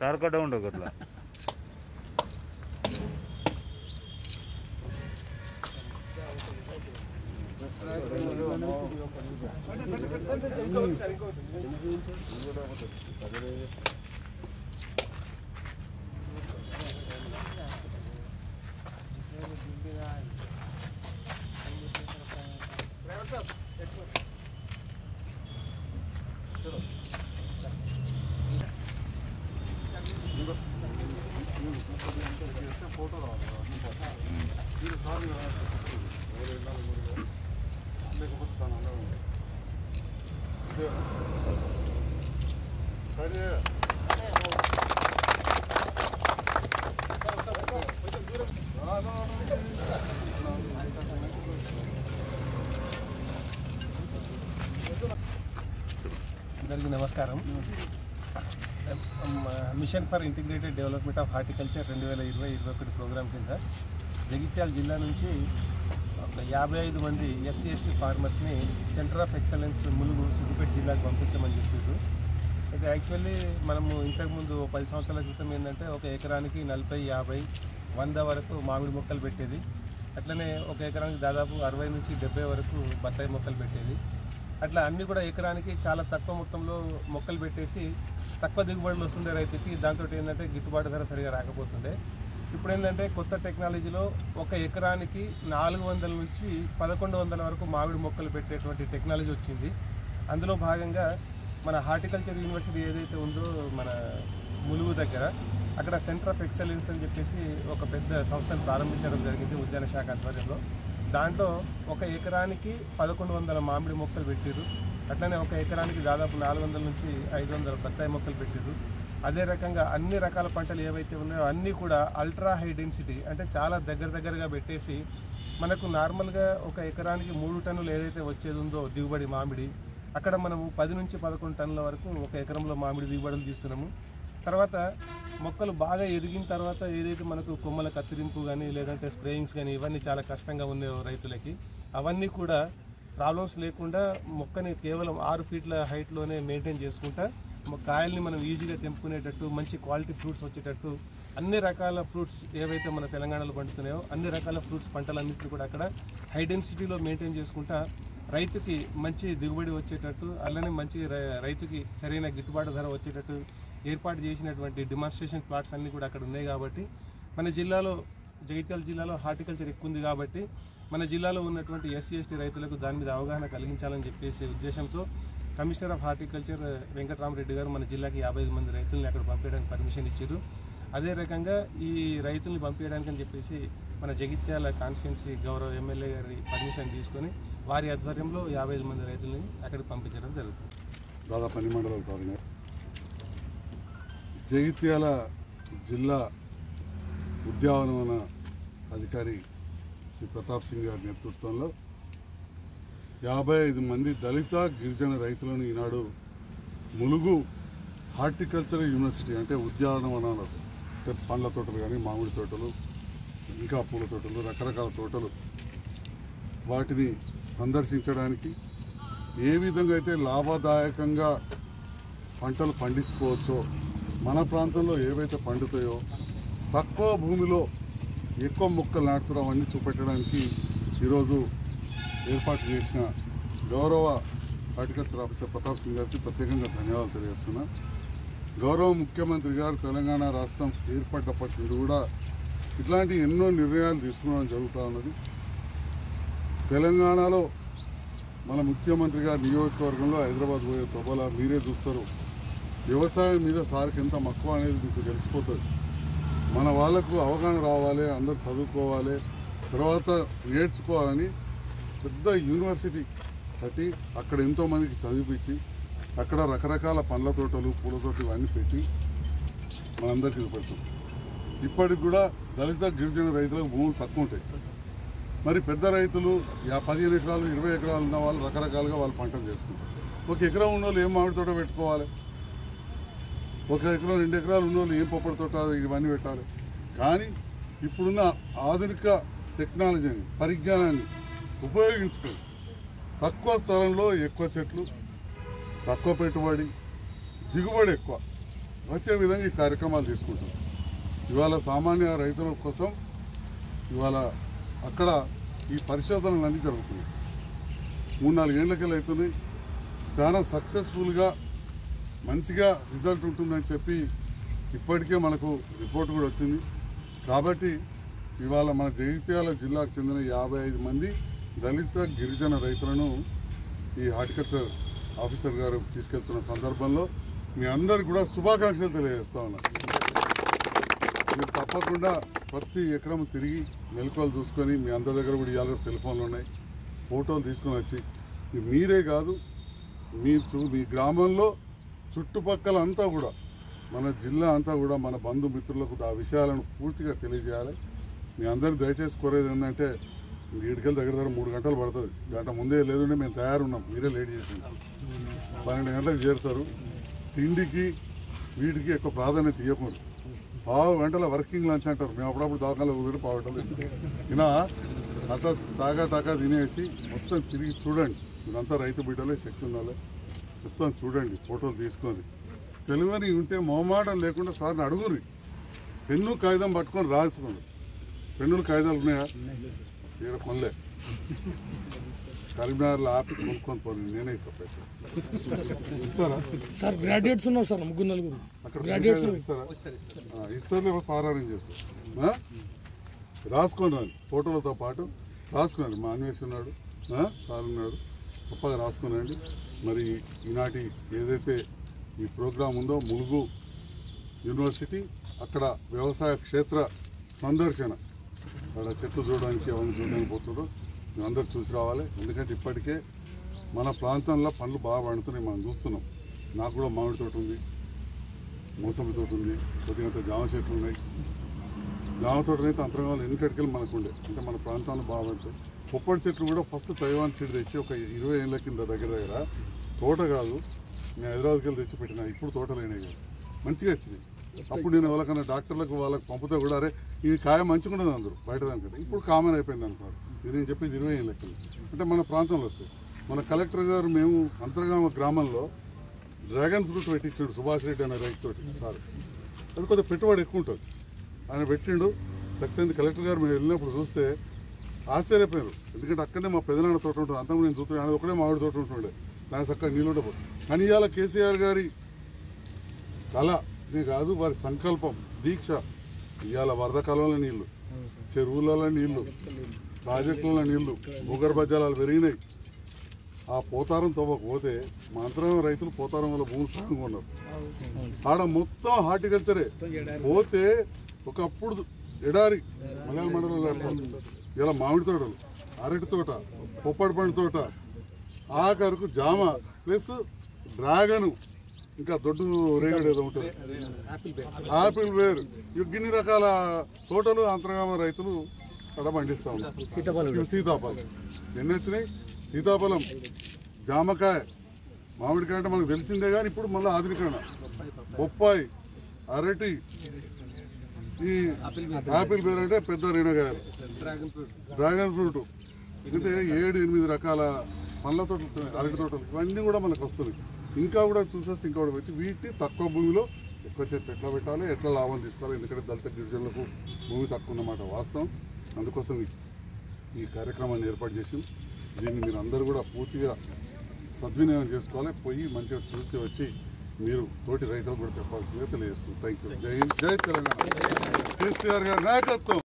Sir కట్ట ఉండవు అట్లా అందరికీ నమస్కారం mission for integrated development of horticulture రెండు వేల ఇరవై ఇరవై ఒకటి ప్రోగ్రాం కింద జగిత్యాల జిల్లా నుంచి ఒక యాభై ఐదు మంది ఎస్సీ ఎస్టీ ఫార్మర్స్ని centre of excellence Mulugu Siddipet జిల్లాకు పంపించమని చెప్పారు అయితే యాక్చువల్లీ మనము ఇంతకుముందు ఓ పది సంవత్సరాల క్రితం ఏంటంటే ఒక ఎకరానికి నలభై యాభై వంద వరకు మామిడి మొక్కలు పెట్టేది అట్లనే ఒక ఎకరానికి దాదాపు అరవై నుంచి డెబ్బై వరకు బత్తాయి మొక్కలు పెట్టేది అట్లా అన్నీ కూడా ఎకరానికి చాలా తక్కువ మొత్తంలో మొక్కలు పెట్టేసి తక్కువ దిగుబడులు వస్తుండే రైతుకి దాంతో ఏంటంటే గిట్టుబాటు ధర సరిగా రాకపోతుండే ఇప్పుడు ఏంటంటే కొత్త టెక్నాలజీలో ఒక ఎకరానికి నాలుగు వందల నుంచి పదకొండు వందల వరకు మామిడి మొక్కలు పెట్టేటువంటి టెక్నాలజీ వచ్చింది అందులో భాగంగా మన హార్టికల్చర్ యూనివర్సిటీ ఏదైతే ఉందో మన ములుగు దగ్గర అక్కడ సెంటర్ ఆఫ్ ఎక్సలెన్స్ అని చెప్పేసి ఒక పెద్ద సంస్థను ప్రారంభించడం జరిగింది ఉద్యాన శాఖ ఆధ్వర్యంలో దాంట్లో ఒక ఎకరానికి పదకొండు వందల మామిడి మొక్కలు పెట్టిర్రు అట్లనే ఒక ఎకరానికి దాదాపు నాలుగు వందల నుంచి ఐదు వందల బత్తాయి మొక్కలు పెట్టిర్రు అదే రకంగా అన్ని రకాల పంటలు ఏవైతే ఉన్నాయో అన్నీ కూడా అల్ట్రా హై డెన్సిటీ అంటే చాలా దగ్గర దగ్గరగా పెట్టేసి మనకు నార్మల్గా ఒక ఎకరానికి మూడు టన్నులు ఏదైతే వచ్చేది ఉందో దిగుబడి మామిడి అక్కడ మనము పది నుంచి పదకొండు టన్నుల వరకు ఒక ఎకరంలో మామిడి దిగుబడులు తీస్తున్నాము తర్వాత మొక్కలు బాగా ఎదిగిన తర్వాత ఏదైతే మనకు కొమ్మల కత్తిరింపు కానీ లేదంటే స్ప్రేయింగ్స్ కానీ ఇవన్నీ చాలా కష్టంగా ఉన్నాయో రైతులకి అవన్నీ కూడా ప్రాబ్లమ్స్ లేకుండా మొక్కని కేవలం ఆరు ఫీట్ల హైట్లోనే మెయింటైన్ చేసుకుంటా మొ- కాయల్ని మనం ఈజీగా తెంపుకునేటట్టు మంచి క్వాలిటీ ఫ్రూట్స్ వచ్చేటట్టు అన్ని రకాల ఫ్రూట్స్ ఏవైతే మన తెలంగాణలో పండుతున్నాయో అన్ని రకాల ఫ్రూట్స్ పంటలన్నింటినీ కూడా అక్కడ హై డెన్సిటీలో మెయింటైన్ చేసుకుంటా రైతుకి మంచి దిగుబడి వచ్చేటట్టు అలానే మంచి రై- రైతుకి సరైన గిట్టుబాటు ధర వచ్చేటట్టు ఏర్పాటు చేసినటువంటి డిమాన్స్ట్రేషన్ ప్లాట్స్ అన్నీ కూడా అక్కడ ఉన్నాయి కాబట్టి మన జిల్లాలో జగిత్యాల జిల్లాలో హార్టికల్చర్ ఎక్కువ ఉంది కాబట్టి మన జిల్లాలో ఉన్నటువంటి ఎస్సీ ఎస్టీ రైతులకు దాని మీద అవగాహన కలిగించాలని చెప్పేసి ఉద్దేశంతో కమిషనర్ ఆఫ్ హార్టికల్చర్ వెంకటరామరెడ్డి గారు మన జిల్లాకి యాభై ఐదు మంది రైతుల్ని అక్కడ పంపించడానికి పర్మిషన్ ఇచ్చారు అదే రకంగా ఈ రైతుల్ని పంపించడానికి అని చెప్పేసి మన జగిత్యాల కాన్స్టిట్యున్సీ గౌరవ ఎమ్మెల్యే గారి పర్మిషన్ తీసుకొని వారి ఆధ్వర్యంలో యాభై ఐదు మంది రైతుల్ని అక్కడికి పంపించడం జరుగుతుంది దాదాపు అన్ని మండలాలు కవరినాయి జగిత్యాల జిల్లా ఉద్యానవన అధికారి శ్రీ ప్రతాప్ సింగ్ గారి నేతృత్వంలో యాభై ఐదు మంది దళిత గిరిజన రైతులను ఈనాడు ములుగు హార్టికల్చర్ యూనివర్సిటీ అంటే ఉద్యానవనాలు అంటే పండ్ల తోటలు కానీ మామిడి తోటలు ఇంకా పూల తోటలు రకరకాల తోటలు వాటిని సందర్శించడానికి ఏ విధంగా అయితే లాభదాయకంగా పంటలు పండించుకోవచ్చో మన ప్రాంతంలో ఏవైతే పండుతాయో తక్కువ భూమిలో ఎక్కువ మొక్కలు నాటుతున్నాం అన్నీ చూపెట్టడానికి ఈరోజు ఏర్పాటు చేసిన గౌరవ హార్టికల్చర్ ఆఫీసర్ ప్రతాప్ సింగ్ గారికి ప్రత్యేకంగా ధన్యవాదాలు తెలియజేస్తున్నా గౌరవ ముఖ్యమంత్రి గారు తెలంగాణ రాష్ట్రం ఏర్పడ్డప్పటి నుండి కూడా ఇట్లాంటి ఎన్నో నిర్ణయాలు తీసుకోవడం జరుగుతూ ఉన్నది తెలంగాణలో మన ముఖ్యమంత్రి గారి నియోజకవర్గంలో హైదరాబాద్ పోయే తొబల మీరే చూస్తారు వ్యవసాయం మీద సార్కి ఎంత మక్కువ అనేది మీకు తెలిసిపోతుంది మన వాళ్ళకు అవగాహన రావాలి అందరూ చదువుకోవాలి తర్వాత నేర్చుకోవాలని పెద్ద యూనివర్సిటీ కట్టి అక్కడ ఎంతోమందికి చదివిపించి అక్కడ రకరకాల పండ్ల తోటలు పూల తోటలు ఇవన్నీ పెట్టి మనందరికీ చూపెడుతుంది ఇప్పటికి కూడా దళిత గిరిజన రైతులకు భూములు తక్కువ ఉంటాయి మరి పెద్ద రైతులు యా పదిహేను ఎకరాలు ఇరవై ఎకరాలు ఉన్న వాళ్ళు రకరకాలుగా వాళ్ళు పంటలు చేసుకుంటారు ఒక ఎకరం ఉన్న వాళ్ళు ఏం మామిడి తోట పెట్టుకోవాలి ఒక ఎకరం రెండు ఎకరాలు ఉన్న వాళ్ళు ఏం పొప్పడి తోట ఇవన్నీ పెట్టాలి కానీ ఇప్పుడున్న ఆధునిక టెక్నాలజీని పరిజ్ఞానాన్ని ఉపయోగించుకొని తక్కువ స్థలంలో ఎక్కువ చెట్లు తక్కువ పెట్టుబడి దిగుబడి ఎక్కువ వచ్చే విధంగా ఈ కార్యక్రమాలు తీసుకుంటాం ఇవాళ సామాన్య రైతుల కోసం ఇవాళ అక్కడ ఈ పరిశోధనలు అన్నీ జరుగుతున్నాయి మూడు నాలుగు ఏళ్ళకెళ్ళి అవుతున్నాయి చాలా సక్సెస్ఫుల్గా మంచిగా రిజల్ట్ ఉంటుందని చెప్పి ఇప్పటికే మనకు రిపోర్ట్ కూడా వచ్చింది కాబట్టి ఇవాళ మన జగిత్యాల జిల్లాకు చెందిన యాభై ఐదు మంది దళిత గిరిజన రైతులను ఈ హార్టికల్చర్ ఆఫీసర్ గారు తీసుకెళ్తున్న సందర్భంలో మీ అందరికి కూడా శుభాకాంక్షలు తెలియజేస్తా ఉన్నాను మీరు తప్పకుండా ప్రతి ఎకరం తిరిగి మెలకువలు చూసుకొని మీ అందరి దగ్గర కూడా ఇవాళ సెల్ ఫోన్లు ఉన్నాయి ఫోటోలు తీసుకొని వచ్చి ఇది మీరే కాదు మీ చూ మీ గ్రామంలో చుట్టుపక్కల అంతా కూడా మన జిల్లా అంతా కూడా మన బంధుమిత్రులకు ఆ విషయాలను పూర్తిగా తెలియజేయాలి మీ అందరు దయచేసి కోరేది ఏంటంటే ఈడికెళ్ళి దగ్గర దగ్గర మూడు గంటలు పడుతుంది గంట ముందే లేదంటే మేము తయారున్నాం మీరే లేట్ చేసింది పన్నెండు గంటలకు చేరుతారు తిండికి వీటికి ఎక్కువ ప్రాధాన్యత ఇవ్వకూడదు పావు గంటల వర్కింగ్ లంచ్ అంటారు మేము అప్పుడప్పుడు దాకాలో ఊరు పావు గంటలు ఇలా అట్లా తాగా తాగా తినేసి మొత్తం తిరిగి చూడండి ఇదంతా రైతు బిడ్డలే శక్తి ఉండాలి మొత్తం చూడండి ఫోటోలు తీసుకొని తెలుగుని ఉంటే మొహమాటం లేకుండా సార్ని అడుగురి పెన్ను కాగితం పట్టుకొని రాసుకోండి పెన్నులు కాగితాలు ఉన్నాయా ఇక్కడ కొనలే కరీంనగర్లో ఆపి కొనుక్కొని పోయి నేనే ఇస్తా పైసలు ఇస్తారా సార్ గ్రాడ్యుయేట్స్ ఉన్నారు సార్ ముగ్గురు నలుగురు అక్కడ గ్రాడ్యుయేట్స్ ఇస్తారా ఆ, ఇస్తారులే సార్ అరేంజ్ చేస్తారు ఆ? రాసుకోండి రండి ఫోటోలతో పాటు రాసుకోండి మా అన్వేష్ ఉన్నాడు ఆ? సార్ ఉన్నాడు గొప్పగా రాసుకునండి మరి ఈనాటి ఏదైతే ఈ ప్రోగ్రాం ఉందో ములుగు యూనివర్సిటీ అక్కడ వ్యవసాయ క్షేత్ర సందర్శన అక్కడ చెట్లు చూడడానికి అవన్నీ చూడడానికి పోతుండ్రు మేము అందరు చూసి రావాలి ఎందుకంటే ఇప్పటికే మన ప్రాంతంలో పండ్లు బాగా పండుతున్నాయి మనం చూస్తున్నాం నాకు కూడా మామిడి తోట ఉంది మోసంబి తోట ఉంది కొద్దిగా జామ చెట్లు ఉన్నాయి జామ తోటనైతే అంతరంగాలు ఎన్నికటికెళ్ళి మనకు ఉండే అంటే మన ప్రాంతాల్లో బాగా పడతాయి పొప్పటి చెట్లు కూడా ఫస్ట్ తైవాన్ సీడ్ తెచ్చి ఒక ఇరవై ఏళ్ళ కింద దగ్గర దగ్గర తోట కాదు నేను హైదరాబాద్కి వెళ్ళి తెచ్చి పెట్టిన ఇప్పుడు తోటలు అయినాయి కాదు మంచిగా వచ్చినాయి అప్పుడు నేను ఎవరికైనా డాక్టర్లకు వాళ్ళకి పంపితే కూడా అరే ఈ కాయ మంచిగా ఉండదు అందరూ బయట దానికంటే ఇప్పుడు కామన్ అయిపోయింది అనుకోరు ఇది నేను చెప్పేది ఇరవై ఏళ్ళ కింద అంటే మన ప్రాంతంలో వస్తాయి మన కలెక్టర్ గారు మేము అంతర్గామ గ్రామంలో డ్రాగన్ ఫ్రూట్ పెట్టించాడు సుభాష్ రెడ్డి అనే రైతు తోటి సార్ అది కొద్దిగా పెట్టుబడి ఎక్కువ ఉంటుంది ఆయన పెట్టిండు లక్ష్మీ కలెక్టర్ గారు మేము వెళ్ళినప్పుడు చూస్తే ఆశ్చర్యపోయారు ఎందుకంటే అక్కడనే మా పెదనాన్న తోట ఉంటుంది అంతా నేను చూస్తున్నాను ఆయన ఒకటే మామిడి తోట ఉంటుండే నాకు చక్కగా నీళ్ళు ఉండవు కానీ ఇవాళ కేసీఆర్ గారి కళ ఇది కాదు వారి సంకల్పం దీక్ష ఇవాళ వరద కాలంలో నీళ్లు చెరువులలో నీళ్లు ప్రాజెక్టులలో నీళ్లు భూగర్భ జలాలు పెరిగినాయి ఆ పోతారం తవ్వకపోతే మా అంతరం రైతులు పోతారం వల్ల భూమి సాగంగా ఉన్నారు ఆడ మొత్తం హార్టికల్చరే పోతే ఒకప్పుడు ఎడారి మలయాళ మండలంలో ఏర్పడింది. ఇలా మామిడి తోటలు అరటి తోట పొప్పడి పండు తోట ఆఖరుకు జామ ప్లస్ డ్రాగన్ ఇంకా దొడ్డు రేగడి ఏదో ఉంటుంది ఆపిల్ వేరు ఇన్ని రకాల తోటలు అంతర్గామ రైతులు అక్కడ పండిస్తా ఉన్నారు సీతాఫలం సీతాఫలం ఎన్ని వచ్చినాయి సీతాఫలం జామకాయ మామిడికాయ అంటే మనకు తెలిసిందే కానీ ఇప్పుడు మళ్ళీ ఆధునికరణ బొప్పాయి అరటి ఈ ఆపిల్ పేరు అంటే పెద్ద రేణగాయలు డ్రాగన్ ఫ్రూట్ డ్రాగన్ ఫ్రూట్ అంటే ఏడు ఎనిమిది రకాల పండ్ల తోటలు ఉన్నాయి, అరటి తోటలు ఇవన్నీ కూడా మనకు వస్తున్నాయి ఇంకా కూడా చూసేస్తే ఇంకా కూడా వచ్చి వీటిని తక్కువ భూమిలో ఎక్కువ చెట్టు ఎట్లా పెట్టాలి ఎట్లా లాభం తీసుకోవాలి ఎందుకంటే దళిత గిరిజనులకు భూమి తక్కువ ఉన్నమాట వాస్తవం అందుకోసం ఈ- ఈ కార్యక్రమాన్ని ఏర్పాటు చేసి దీన్ని మీరు అందరూ కూడా పూర్తిగా సద్వినియోగం చేసుకోవాలి పోయి మంచిగా చూసి వచ్చి మీరు తోటి రైతులకు కూడా చెప్పాల్సిందిగా తెలియజేస్తుంది థ్యాంక్ యూ జై హింద్ జై తెలంగాణ కేసీఆర్ గారి నాయకత్వం